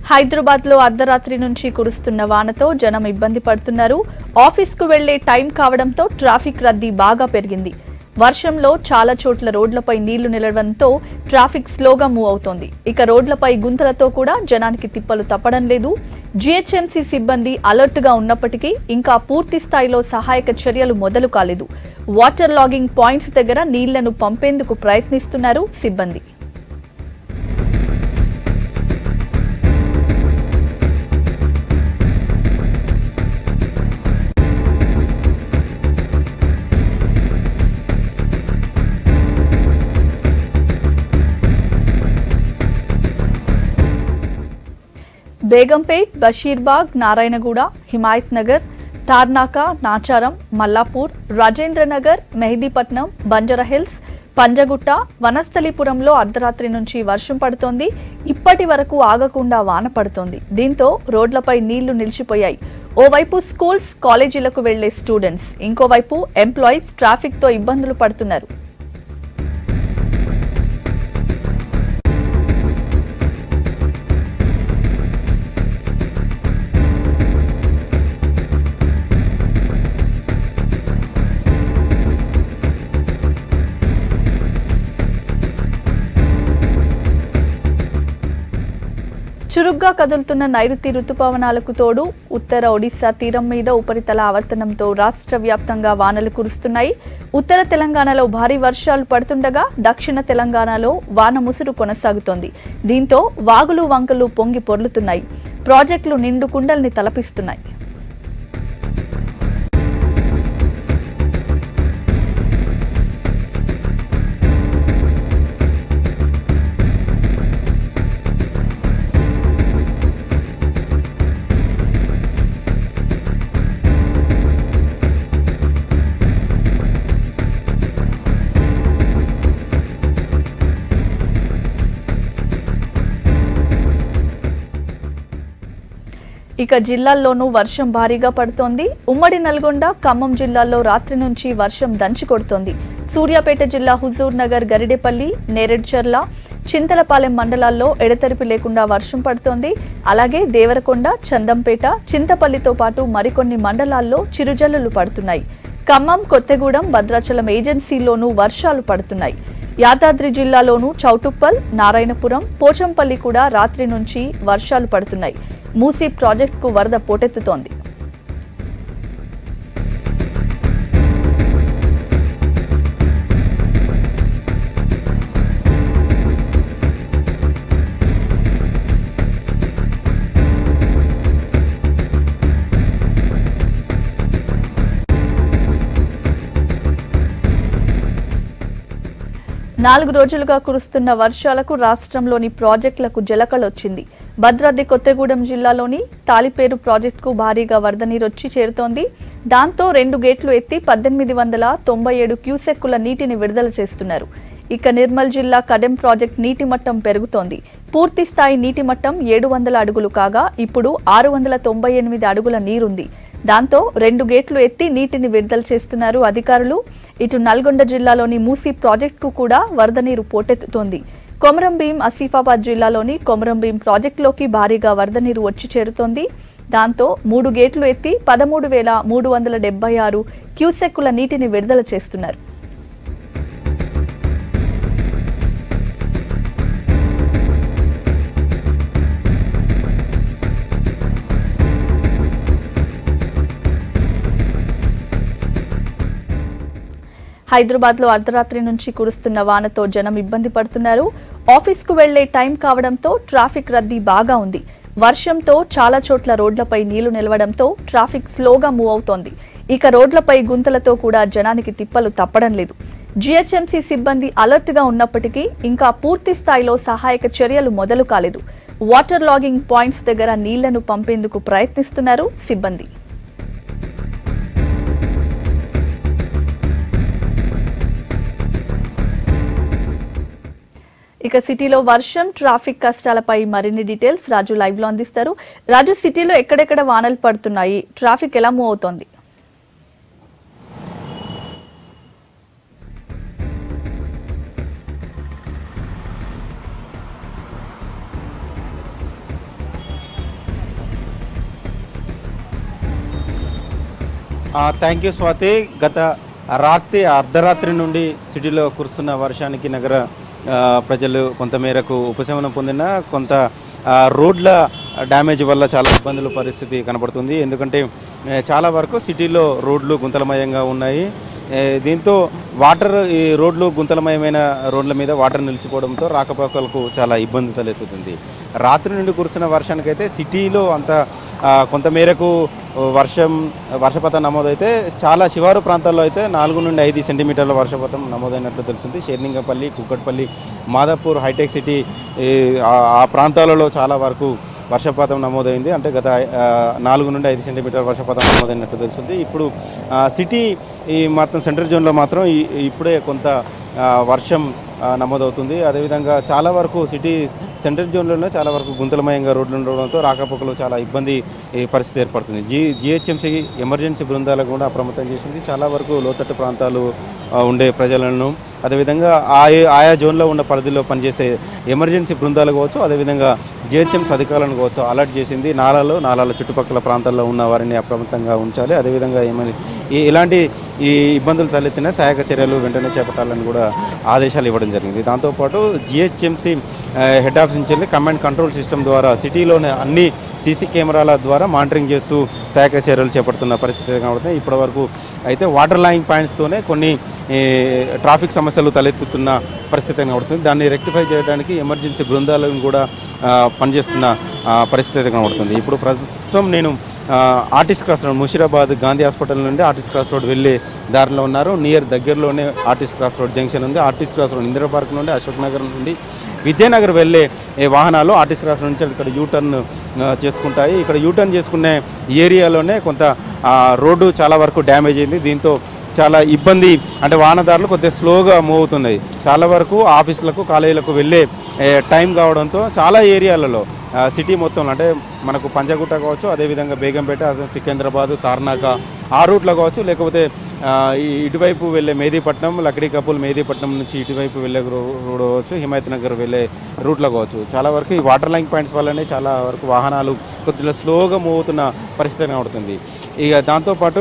హైదరాబాద్ లో అర్ధరాత్రి నుంచి కురుస్తున్న వానతో జనం ఇబ్బంది పడుతున్నారు ఆఫీస్కు వెళ్లే టైం కావడంతో ట్రాఫిక్ రద్దీ బాగా పెరిగింది వర్షంలో చాలా చోట్ల రోడ్లపై నీళ్లు నిలవడంతో ట్రాఫిక్ స్లోగా మూవ్ అవుతోంది ఇక రోడ్లపై గుంతలతో కూడా జనానికి తిప్పలు తప్పడం లేదు జీహెచ్ఎంసీ సిబ్బంది అలర్ట్ గా ఉన్నప్పటికీ ఇంకా పూర్తి స్థాయిలో సహాయక చర్యలు మొదలు కాలేదు వాటర్ లాగింగ్ పాయింట్స్ దగ్గర నీళ్లను పంపేందుకు ప్రయత్నిస్తున్నారు సిబ్బంది బేగంపేట్ బషీర్బాగ్ నారాయణగూడ హిమాయత్ నగర్ తార్నాక నాచారం మల్లాపూర్ రాజేంద్రనగర్ మెహదీపట్నం బంజారాహిల్స్ పంజగుట్ట వనస్థలిపురంలో అర్ధరాత్రి నుంచి వర్షం పడుతోంది ఇప్పటి వరకు ఆగకుండా వాన పడుతోంది దీంతో రోడ్లపై నీళ్లు నిలిచిపోయాయి ఓవైపు స్కూల్స్ కాలేజీలకు వెళ్లే స్టూడెంట్స్ ఇంకోవైపు ఎంప్లాయీస్ ట్రాఫిక్తో ఇబ్బందులు పడుతున్నారు చురుగ్గా కదులుతున్న నైరుతి రుతుపవనాలకు తోడు ఉత్తర ఒడిశా తీరం మీద ఉపరితల ఆవర్తనంతో రాష్ట్ర వ్యాప్తంగా వానలు కురుస్తున్నాయి ఉత్తర తెలంగాణలో భారీ వర్షాలు పడుతుండగా దక్షిణ తెలంగాణలో వాన ముసురు కొనసాగుతోంది దీంతో వాగులు వంకలు పొంగి పొర్లుతున్నాయి ప్రాజెక్టులు నిండు కుండల్ని తలపిస్తున్నాయి ఇక జిల్లాల్లోనూ వర్షం భారీగా పడుతోంది ఉమ్మడి నల్గొండ ఖమ్మం జిల్లాల్లో రాత్రి నుంచి వర్షం దంచి కొడుతోంది సూర్యాపేట జిల్లా హుజూర్ నగర్ గరిడెపల్లి నేరెడ్చర్ల చింతలపాలెం మండలాల్లో ఎడతెరిపి లేకుండా వర్షం పడుతోంది అలాగే దేవరకొండ చందంపేట చింతపల్లితో పాటు మరికొన్ని మండలాల్లో చిరుజల్లులు పడుతున్నాయి ఖమ్మం కొత్తగూడెం భద్రాచలం ఏజెన్సీల్లోనూ వర్షాలు పడుతున్నాయి యాదాద్రి జిల్లాలోనూ చౌటుప్పల్ నారాయణపురం పోచంపల్లి కూడా రాత్రి నుంచి వర్షాలు పడుతున్నాయి మూసీ ప్రాజెక్టుకు వరద పోటెత్తుతోంది నాలుగు రోజులుగా కురుస్తున్న వర్షాలకు రాష్ట్రంలోని ప్రాజెక్టులకు జలకళొచ్చింది భద్రాద్రి కొత్తగూడెం జిల్లాలోని తాలిపేరు ప్రాజెక్టుకు భారీగా వరద నీరొచ్చి చేరుతోంది దాంతో రెండు గేట్లు ఎత్తి పద్దెనిమిది వందల తొంభై ఏడు క్యూసెక్కుల నీటిని విడుదల చేస్తున్నారు ఇక నిర్మల్ జిల్లా కడెం ప్రాజెక్ట్ నీటి మట్టం పెరుగుతోంది పూర్తి స్థాయి నీటి మట్టం ఏడు వందల అడుగులు కాగా ఇప్పుడు ఆరు వందల తొంభై ఎనిమిది అడుగుల నీరుంది దాంతో రెండు గేట్లు ఎత్తి నీటిని విడుదల చేస్తున్నారు అధికారులు ఇటు నల్గొండ జిల్లాలోని మూసీ ప్రాజెక్టుకు కూడా వరద నీరు పోటెత్తుతోంది కొమరంభీం ఆసిఫాబాద్ జిల్లాలోని కొమరంభీం ప్రాజెక్టులోకి భారీగా వరద నీరు వచ్చి చేరుతోంది దాంతో మూడు గేట్లు ఎత్తి పదమూడు వేల మూడు వందల డెబ్బై ఆరు క్యూసెక్కుల నీటిని విడుదల చేస్తున్నారు హైదరాబాద్ లో అర్ధరాత్రి నుంచి కురుస్తున్న వానతో జనం ఇబ్బంది పడుతున్నారు ఆఫీస్కు వెళ్లే టైం కావడంతో ట్రాఫిక్ రద్దీ బాగా ఉంది వర్షంతో చాలా చోట్ల రోడ్లపై నీళ్లు నిలవడంతో ట్రాఫిక్ స్లోగా మూవ్ అవుతోంది ఇక రోడ్లపై గుంతలతో కూడా జనానికి తిప్పలు తప్పడం లేదు జీహెచ్ఎంసీ సిబ్బంది అలర్ట్ గా ఉన్నప్పటికీ ఇంకా పూర్తి స్థాయిలో సహాయక చర్యలు మొదలు కాలేదు వాటర్ లాగింగ్ పాయింట్స్ దగ్గర నీళ్లను పంపేందుకు ప్రయత్నిస్తున్నారు సిబ్బంది ఇక సిటీలో వర్షం ట్రాఫిక్ కష్టాలపై మరిన్ని డీటెయిల్స్ రాజు లైవ్ లో అందిస్తారు రాజు సిటీలో ఎక్కడెక్కడ వానలు పడుతున్నాయి ట్రాఫిక్ ఎలా మూవ్ అవుతోంది థ్యాంక్ యూ స్వాతి గత రాత్రి అర్ధరాత్రి నుండి సిటీలో కురుస్తున్న వర్షానికి నగర ఆ, ప్రజలు కొంతమేరకు ఉపశమనం పొందిన కొంత ఆ, రోడ్ల డ్యామేజ్ వల్ల చాలా ఇబ్బందుల పరిస్థితి కనబడుతుంది ఎందుకంటే ఏ, చాలా వరకు సిటీలో రోడ్లు గుంతలమయంగా ఉన్నాయి ఏ, దీంతో వాటర్ ఈ రోడ్లు గుంతలమయమైన రోడ్ల మీద వాటర్ నిలిచిపోవడంతో రాకపోకలకు చాలా ఇబ్బంది తలెత్తుతుంది రాత్రి నుండి కురుస్తున్న వర్షానికైతే సిటీలో అంత ఆ, కొంతమేరకు వర్షం వర్షపాతం నమోదైతే చాలా శివారు ప్రాంతాల్లో అయితే నాలుగు నుండి ఐదు సెంటీమీటర్ల వర్షపాతం నమోదైనట్లు తెలుస్తుంది షేర్లింగపల్లి కుక్కట్పల్లి మాదాపూర్ హైటెక్ సిటీ ఈ, ఆ- ఆ ప్రాంతాలలో చాలా వరకు వర్షపాతం నమోదైంది అంటే గత ఆ, నాలుగు నుండి ఐదు సెంటీమీటర్ వర్షపాతం నమోదైనట్టు తెలుస్తుంది ఇప్పుడు ఆ, సిటీ ఈ మాత్రం సెంట్రల్ జోన్లో మాత్రం ఈ- ఇప్పుడే కొంత ఆ, వర్షం ఆ, నమోదవుతుంది అదేవిధంగా చాలా వరకు సిటీ సెంట్రల్ జోన్లోనే చాలా వరకు గుంతలమయంగా రోడ్లు ఉండడంతో రాకపోకలు చాలా ఇబ్బంది ఈ పరిస్థితి ఏర్పడుతుంది జీ జిహెచ్ఎంసీ ఎమర్జెన్సీ బృందాలకు కూడా అప్రమత్తం చేసింది చాలా వరకు లోతట్టు ప్రాంతాలు ఆ, ఉండే ప్రజలను అదేవిధంగా ఆయా ఆయా జోన్లో ఉన్న పరిధిలో పనిచేసే ఎమర్జెన్సీ బృందాలు కావచ్చు అదేవిధంగా జిహెచ్ఎంసీ అధికారులను కావచ్చు అలర్ట్ చేసింది నాలాలు నాలాల చుట్టుపక్కల ప్రాంతాల్లో ఉన్న వారిని అప్రమత్తంగా ఉంచాలి అదేవిధంగా ఏమని ఈ ఇలాంటి ఈ ఇబ్బందులు తలెత్తిన సహాయక చర్యలు వెంటనే చేపట్టాలని కూడా ఆదేశాలు ఇవ్వడం జరిగింది దాంతోపాటు జిహెచ్ఎంసీ హెడ్ ఆఫీస్ నుంచి వెళ్ళి కమాండ్ కంట్రోల్ సిస్టమ్ ద్వారా సిటీలోని అన్ని సీసీ కెమెరాల ద్వారా మానిటరింగ్ చేస్తూ సహాయక చర్యలు చేపడుతున్న పరిస్థితి కనబడుతుంది ఇప్పటివరకు అయితే వాటర్ లైన్ పాయింట్స్తోనే కొన్ని ఈ, ట్రాఫిక్ సమస్యలు తలెత్తుతున్న పరిస్థితి కనబడుతుంది దాన్ని రెక్టిఫై చేయడానికి ఎమర్జెన్సీ బృందాలను కూడా ఆ, పనిచేస్తున్న ఆ, పరిస్థితి కనబడుతుంది ఇప్పుడు ప్రస్తుతం నేను ఆ, artist cross road Musheerabad Gandhi hospital నుండి ఆర్టిస్ట్ క్రాస్ రోడ్ వెళ్ళే దారిలో ఉన్నారు నియర్ దగ్గరలోనే ఆర్టిస్ట్ క్రాస్ రోడ్ జంక్షన్ ఉంది artist cross road Indira park నుండి అశోక్ నగర్ నుండి విద్యానగర్ వెళ్ళే ఏ వాహనాలు ఆర్టిస్ట్ క్రాస్ నుంచి ఇక్కడ యూటర్న్ ఆ, చేసుకుంటాయి ఇక్కడ యూటర్న్ చేసుకునే ఏరియాలోనే కొంత ఆ, రోడ్డు చాలా వరకు డ్యామేజ్ అయింది దీంతో చాలా ఇబ్బంది అంటే వాహనదారులు కొద్దిగా స్లోగా మూవ్ అవుతున్నాయి చాలా వరకు ఆఫీసులకు కాలేజీలకు వెళ్ళే ఏ, టైం కావడంతో చాలా ఏరియాలలో ఆ, సిటీ మొత్తంలో అంటే మనకు పంచగుట్ట కావచ్చు అదేవిధంగా బేగంపేట అదే సికింద్రాబాద్ తార్నాక ఆ రూట్లో కావచ్చు లేకపోతే ఆ, ఈ ఇటువైపు వెళ్ళే మేదీపట్నం లక్డీ కపుల్ మేదీపట్నం నుంచి ఇటువైపు వెళ్ళే రో- రోడ్ కావచ్చు హిమాయత్ నగర్ వెళ్ళే రూట్లో కావచ్చు చాలా వరకు ఈ వాటర్ లైన్ పాయింట్స్ వల్లనే చాలా వరకు వాహనాలు కొద్దిగా స్లోగా మూవ్ అవుతున్న పరిస్థితి కనబడుతుంది ఇక దాంతోపాటు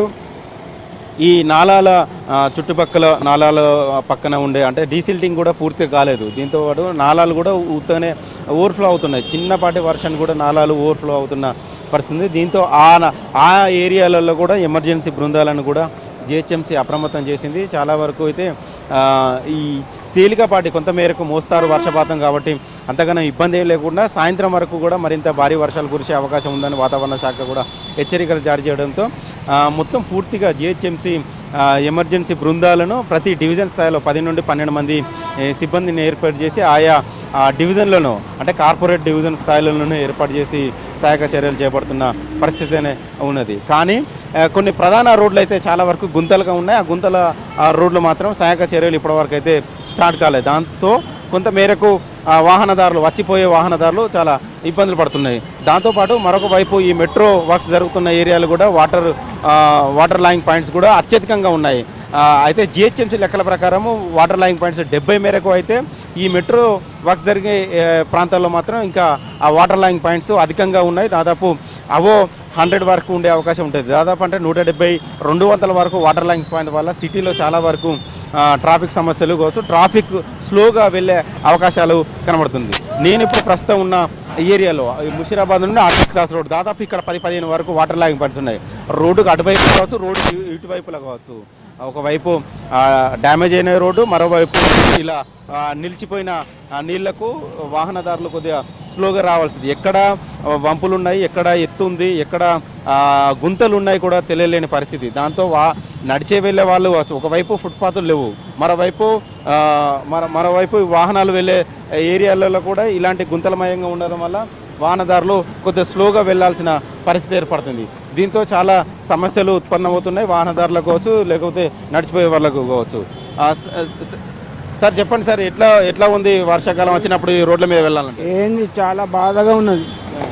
ఈ నాలాల ఆ, చుట్టుపక్కల నాలాల పక్కన ఉండే అంటే డీసిల్టింగ్ కూడా పూర్తిగా కాలేదు దీంతో పాటు నాలాలు కూడా ఉత్తనే ఓవర్ఫ్లో అవుతున్నాయి చిన్నపాటి వర్షాన్ని కూడా నాలాలు ఓవర్ఫ్లో అవుతున్న పరిస్థితి దీంతో ఆ న- ఆ ఏరియాలలో కూడా ఎమర్జెన్సీ బృందాలను కూడా జిహెచ్ఎంసీ అప్రమత్తం చేసింది చాలా వరకు అయితే ఆ, ఈ తేలికపాటి కొంత మేరకు మోస్తారు వర్షపాతం కాబట్టి అంతగానో ఇబ్బంది ఏం లేకుండా సాయంత్రం వరకు కూడా మరింత భారీ వర్షాలు కురిసే అవకాశం ఉందని వాతావరణ శాఖ కూడా హెచ్చరికలు జారీ చేయడంతో ఆ, మొత్తం పూర్తిగా జిహెచ్ఎంసీ ఎమర్జెన్సీ బృందాలను ప్రతి డివిజన్ స్థాయిలో పది నుండి పన్నెండు మంది ఏ, సిబ్బందిని ఏర్పాటు చేసి ఆయా ఆ, డివిజన్లను అంటే కార్పొరేట్ డివిజన్ స్థాయిలను ఏర్పాటు చేసి సహాయక చర్యలు చేపడుతున్న పరిస్థితినే ఉన్నది కానీ ఆ, కొన్ని ప్రధాన రోడ్లు అయితే చాలా వరకు గుంతలుగా ఉన్నాయి ఆ గుంతల ఆ రోడ్లు మాత్రం సహాయక చర్యలు ఇప్పటివరకు అయితే స్టార్ట్ కాలేదు దాంతో కొంత మేరకు ఆ, వాహనదారులు వచ్చిపోయే వాహనదారులు చాలా ఇబ్బందులు పడుతున్నాయి దాంతోపాటు మరొక వైపు ఈ మెట్రో వర్క్స్ జరుగుతున్న ఏరియాలు కూడా వాటర్ ఆ, వాటర్ లైన్ పాయింట్స్ కూడా అత్యధికంగా ఉన్నాయి ఆ, అయితే జిహెచ్ఎంసీ లెక్కల ప్రకారము వాటర్ లైన్ పాయింట్స్ డెబ్బై మేరకు అయితే ఈ మెట్రో వర్క్స్ జరిగే ఏ, ప్రాంతాల్లో మాత్రం ఇంకా ఆ వాటర్ లైన్ పాయింట్స్ అధికంగా ఉన్నాయి దాదాపు అవో హండ్రెడ్ వరకు ఉండే అవకాశం ఉంటుంది దాదాపు అంటే నూట డెబ్బై రెండు వందల వరకు వాటర్ లైన్ పాయింట్ వల్ల సిటీలో చాలా వరకు ఆ, ట్రాఫిక్ సమస్యలు కోసం ట్రాఫిక్ స్లోగా వెళ్ళే అవకాశాలు కనబడుతుంది నేను ఇప్పుడు ప్రస్తుతం ఉన్న ఏరియాలో ఈ ముషిరాబాద్ నుండి ఆర్టిస్ట్ క్రాస్ రోడ్ దాదాపు ఇక్కడ పది పదిహేను వరకు వాటర్ లాగింగ్ పాయింట్స్ ఉన్నాయి రోడ్డుకు అటువైపు కావచ్చు రోడ్డు ఇటు- ఇటువైపులా కావచ్చు ఒకవైపు ఆ, డ్యామేజ్ అయిన రోడ్డు మరోవైపు ఇలా ఆ, నిలిచిపోయిన ఆ, నీళ్లకు వాహనదారులు కొద్దిగా స్లోగా రావాల్సింది ఎక్కడ ఆ, వంపులు ఉన్నాయి ఎక్కడ ఎత్తు ఉంది ఎక్కడ ఆ, గుంతలు ఉన్నాయి కూడా తెలియలేని పరిస్థితి దాంతో వా నడిచే వెళ్ళే వాళ్ళు కావచ్చు. ఒకవైపు ఫుట్పాత్లు లేవు మరోవైపు ఆ, మర మరోవైపు వాహనాలు వెళ్ళే ఏరియాలలో కూడా ఇలాంటి గుంతలమయంగా ఉండడం వల్ల వాహనదారులు కొద్దిగా స్లోగా వెళ్ళాల్సిన పరిస్థితి ఏర్పడుతుంది దీంతో చాలా సమస్యలు ఉత్పన్నమవుతున్నాయి వాహనదారులకు కావచ్చు లేకపోతే నడిచిపోయే వాళ్ళకు కావచ్చు ఆ, స- స- సార్ చెప్పండి సార్ ఎట్లా ఎట్లా ఉంది వర్షాకాలం వచ్చినప్పుడు ఈ రోడ్ల మీద వెళ్ళాలంటే ఏంది చాలా బాధగా ఉన్నది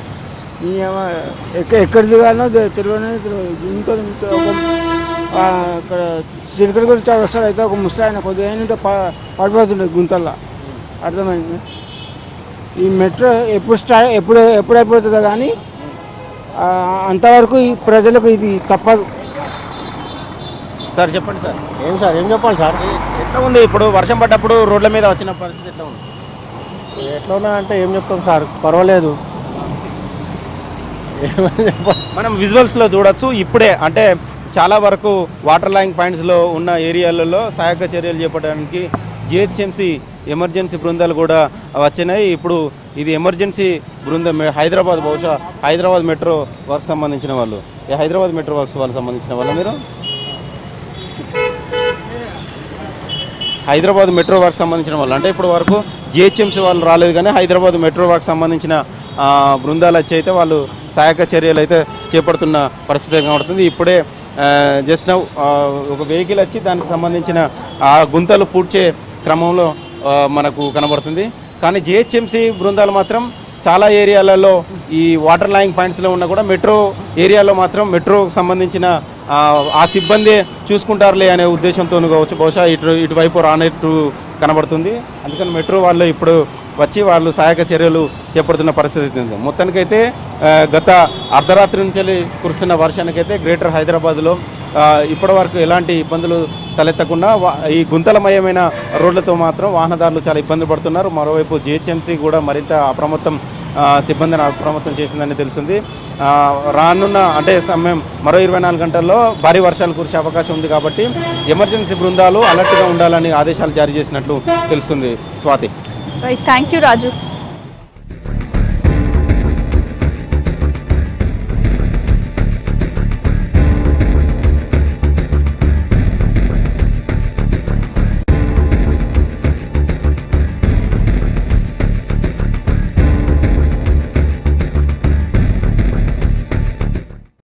ఈ ఏమ- ఎక్క- ఎక్కడ దిగాలో తె- తెలియనే తెలియదు ఇంత ఇంత ఒక ఆ, ఇక్కడ సిరికల గురించి వస్తాడు అయితే ఒక ముస్తాయన కొద్దిగా ఏంటంటే ప పడిపోతుండే గుంతల్లో అర్థమైంది ఈ మెట్రో ఎప్పుడు స్టా ఎప్పుడు ఎప్పుడు అయిపోతుందో కానీ ఆ, అంతవరకు ఈ ప్రజలకు ఇది తప్పదు సార్ చెప్పండి సార్ ఏం సార్ ఏం చెప్పాలి సార్ ఎట్లా ఉంది ఇప్పుడు వర్షం పడ్డప్పుడు రోడ్ల మీద వచ్చిన పరిస్థితి ఎట్లా ఉంది ఎట్లా ఉన్నా అంటే ఏం చెప్తాం సార్ పర్వాలేదు ఏమని చెప్పాలి మనం విజువల్స్లో చూడొచ్చు ఇప్పుడే అంటే చాలా వరకు వాటర్ లైన్ పాయింట్స్లో ఉన్న ఏరియాలలో సహాయక చర్యలు చేపట్టడానికి జిహెచ్ఎంసి ఎమర్జెన్సీ బృందాలు కూడా వచ్చినాయి ఇప్పుడు ఇది ఎమర్జెన్సీ బృందం మె- హైదరాబాద్ బహుశా హైదరాబాద్ మెట్రో వర్క్ సంబంధించిన వాళ్ళు ఏ హైదరాబాద్ మెట్రో వర్క్స్ వాళ్ళకి సంబంధించిన వాళ్ళు మీరు హైదరాబాద్ మెట్రో వర్క్ సంబంధించిన వాళ్ళు అంటే ఇప్పుడు వరకు జిహెచ్ఎంసీ వాళ్ళు రాలేదు కానీ హైదరాబాద్ మెట్రో వర్క్ సంబంధించిన ఆ, బృందాలు వచ్చి అయితే వాళ్ళు సహాయక చర్యలు అయితే చేపడుతున్న పరిస్థితి కనబడుతుంది ఇప్పుడే జస్ట్ నౌ ఒక వెహికల్ వచ్చి దానికి సంబంధించిన ఆ గుంతలు పూడ్చే క్రమంలో ఆ, మనకు కనబడుతుంది కానీ జిహెచ్ఎంసీ బృందాలు మాత్రం చాలా ఏరియాలలో ఈ వాటర్ లైన్ పాయింట్స్లో ఉన్న కూడా మెట్రో ఏరియాలో మాత్రం మెట్రోకి సంబంధించిన ఆ, ఆ సిబ్బంది చూసుకుంటారులే అనే ఉద్దేశంతో కావచ్చు బహుశా ఇటు ఇటువైపు రానట్టు కనబడుతుంది అందుకని మెట్రో వాళ్ళు ఇప్పుడు వచ్చి వాళ్ళు సహాయక చర్యలు చేపడుతున్న పరిస్థితి ఉంది మొత్తానికైతే ఆ, గత అర్ధరాత్రి నుంచి కురుస్తున్న వర్షానికైతే గ్రేటర్ హైదరాబాద్లో ఆ, ఇప్పటి వరకు ఎలాంటి ఇబ్బందులు తలెత్తకుండా వా- ఈ గుంతలమయమైన రోడ్లతో మాత్రం వాహనదారులు చాలా ఇబ్బంది పడుతున్నారు మరోవైపు జిహెచ్ఎంసీ కూడా మరింత అప్రమత్తం ఆ, సిబ్బందిని అప్రమత్తం చేసిందని తెలుస్తుంది ఆ, రానున్న అంటే సమయం మరో ఇరవై నాలుగు గంటల్లో భారీ వర్షాలు కురిసే అవకాశం ఉంది కాబట్టి ఎమర్జెన్సీ బృందాలు అలర్ట్గా ఉండాలని ఆదేశాలు జారీ చేసినట్లు తెలుస్తుంది Swathi right thank you Raju